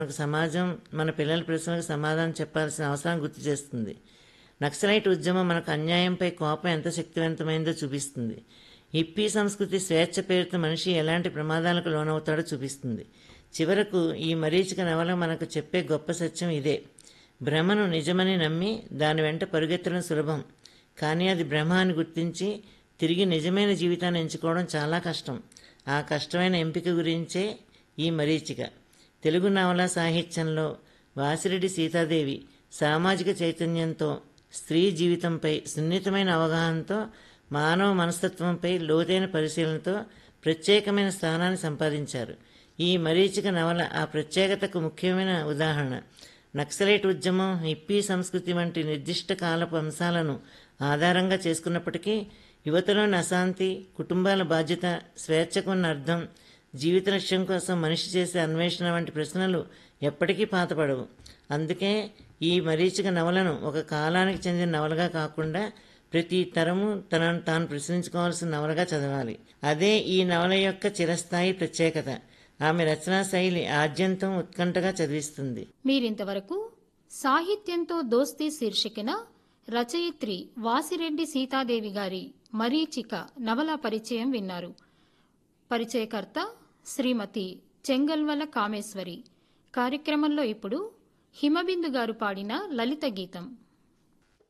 మనకు సమాజం మన పిల్లల ప్రశ్నలకు సమాధానం చెప్పాల్సిన అవసరం గుర్తు చేస్తుంది నక్సలైట్ ఉద్యమం మనకు అన్యాయంపై కోపం ఎంత శక్తివంతమైందో చూపిస్తుంది హిప్పీ సంస్కృతి స్వేచ్ఛ పేరుతో మనిషి ఎలాంటి ప్రమాదాలకు లోనవుతాడో చూపిస్తుంది చివరకు ఈ మరీచిక నవల మనకు చెప్పే గొప్ప సత్యం ఇదే భ్రమను నిజమని నమ్మి దాని వెంట పరుగెత్తడం సులభం కానీ అది భ్రమ అని గుర్తించి తిరిగి నిజమైన జీవితాన్ని ఎంచుకోవడం చాలా కష్టం ఆ కష్టమైన ఎంపిక గురించే ఈ మరీచిక తెలుగు నవల సాహిత్యంలో వాసిరెడ్డి సీతాదేవి సామాజిక చైతన్యంతో స్త్రీ జీవితంపై సున్నితమైన అవగాహనతో మానవ మనస్తత్వంపై లోతైన పరిశీలనతో ప్రత్యేకమైన స్థానాన్ని సంపాదించారు ఈ మరీచిక నవల ఆ ప్రత్యేకతకు ముఖ్యమైన ఉదాహరణ నక్సలైట్ ఉద్యమం హిప్పీ సంస్కృతి వంటి నిర్దిష్ట కాలపు అంశాలను ఆధారంగా చేసుకున్నప్పటికీ యువతలోని అశాంతి కుటుంబాల బాధ్యత స్వేచ్ఛకు ఉన్న అర్థం జీవిత లక్ష్యం కోసం మనిషి చేసే అన్వేషణ వంటి ప్రశ్నలు ఎప్పటికీ పాతపడవు అందుకే ఈ మరీచిక నవలను ఒక కాలానికి చెందిన నవలగా కాకుండా ప్రతి తరము తనను తాను ప్రశ్నించుకోవాల్సిన నవలగా చదవాలి అదే ఈ నవల యొక్క చిరస్థాయి ప్రత్యేకత ఆమె రచనా శైలి ఆద్యంతం ఉత్కంఠగా చదివిస్తుంది మీరింతవరకు సాహిత్యంతో దోస్తీ శీర్షికన రచయిత్రి వాసిరెడ్డి సీతాదేవి గారి మరీచిక నవల పరిచయం విన్నారు పరిచయకర్త శ్రీమతి చెంగల్వల కామేశ్వరి కార్యక్రమంలో ఇప్పుడు హిమబిందు గారు పాడిన లలిత గీతం